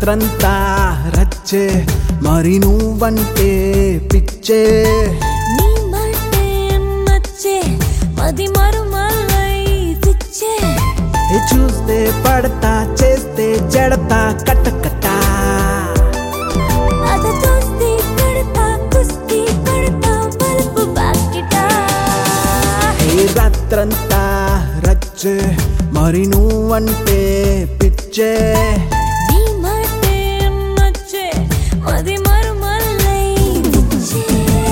రాత్రంతా రచ్చే మరి నువ్వంటే పిచ్చే నీ మాటే నచ్చే మది మరుమల్లై పిచ్చే ఏ చూస్తే పడతా చేస్తే జడతా కట్టకట్టా అద చూస్తే కడతా కుస్తీ కడతా బలుపు బాకిటా ఏ రాత్రంతా రచ్చే మరి నువ్వంటే పిచ్చే నీ మాటే నచ్చే మది మరుమల్లై పిచ్చే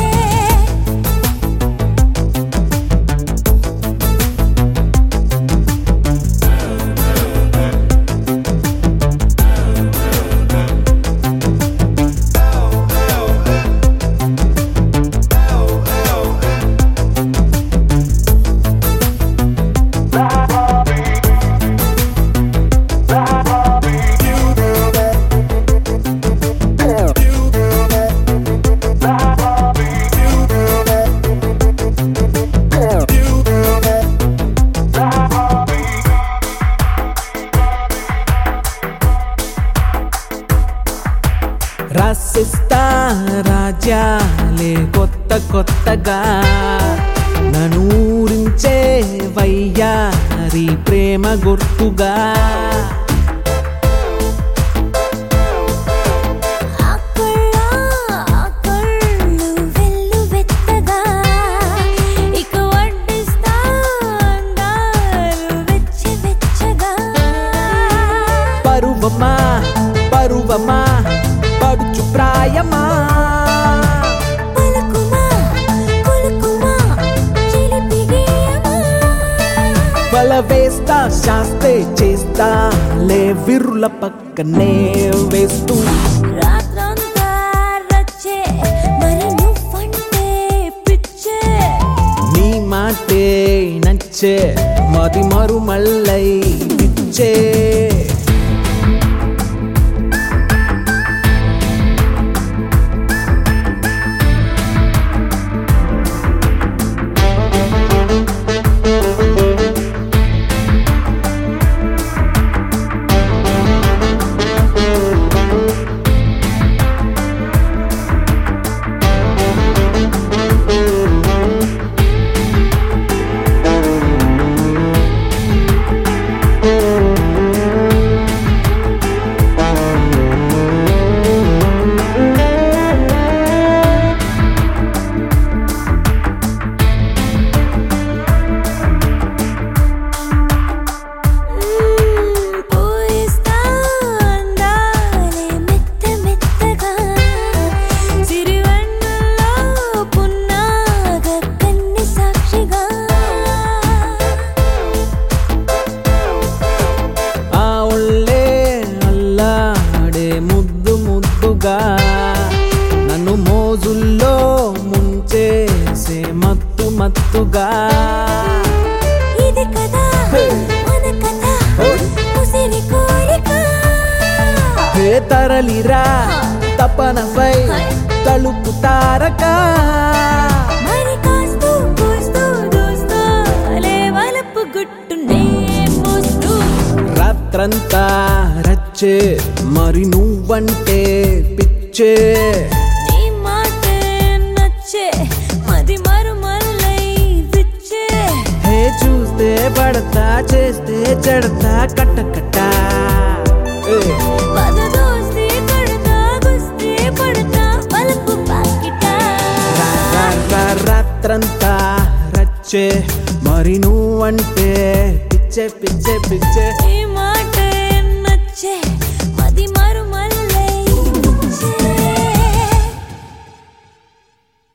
రాసిస్తా రాజ్యాలే కొత్త కొత్తగా నన్ను ఊరించే వయ్యారి ప్రేమ గుర్తుగా ఆకళ్ళ ఆకళ్ళు వెల్లువెత్తగా ఇక వడ్డిస్తా అందాలు వెచ్చ వెచ్చగా పరువమా పరువమా పడుచు ప్రాయమా పలుకుమా కొలుకుమా చిలిపి గేయమా బల వేస్తా శాస్తే చేస్తా లే విరుల పక్కనే వేస్తూ రాత్రంతా రచ్చే మరి నువ్వంటే పిచ్చే నీ మాటే నచ్చే మది మరుమల్లై పిచ్చే పూయిస్తా అందాలే మెత్త మెత్తగా సిరివెన్నెల్లో పున్నాగ కన్నె సాక్షిగా ఆ ఒళ్ళే అల్లాడే ముద్దు ముద్దుగా నన్ను మోజుల్లో ముంచేసే మత్తు మత్తుగా ఇది కదా మన కథ ఉసిరి కోరిక హే తరలిరా తపనపై తలుపు తారక మరి కాస్తూ కూస్తూ దూస్తూ లేవలపు గుట్టునే మోస్తూ రాత్రంతా రచ్చే మరి నువ్వంటే పిచ్చే నీ మాటే నచ్చే మది మరుమల్లై విచ్చే హే చూస్తే పడతా చేస్తే చెడతా కట్ట కట్ట ఏ, పద దోస్తే కడతా గుస్తే పడతా బలపు పాకిటా రా, రా, రా, రాత్రంతా రచ్చే మరి నువ్వంటే పిచ్చే పిచ్చే పిచ్చే ఈ మాట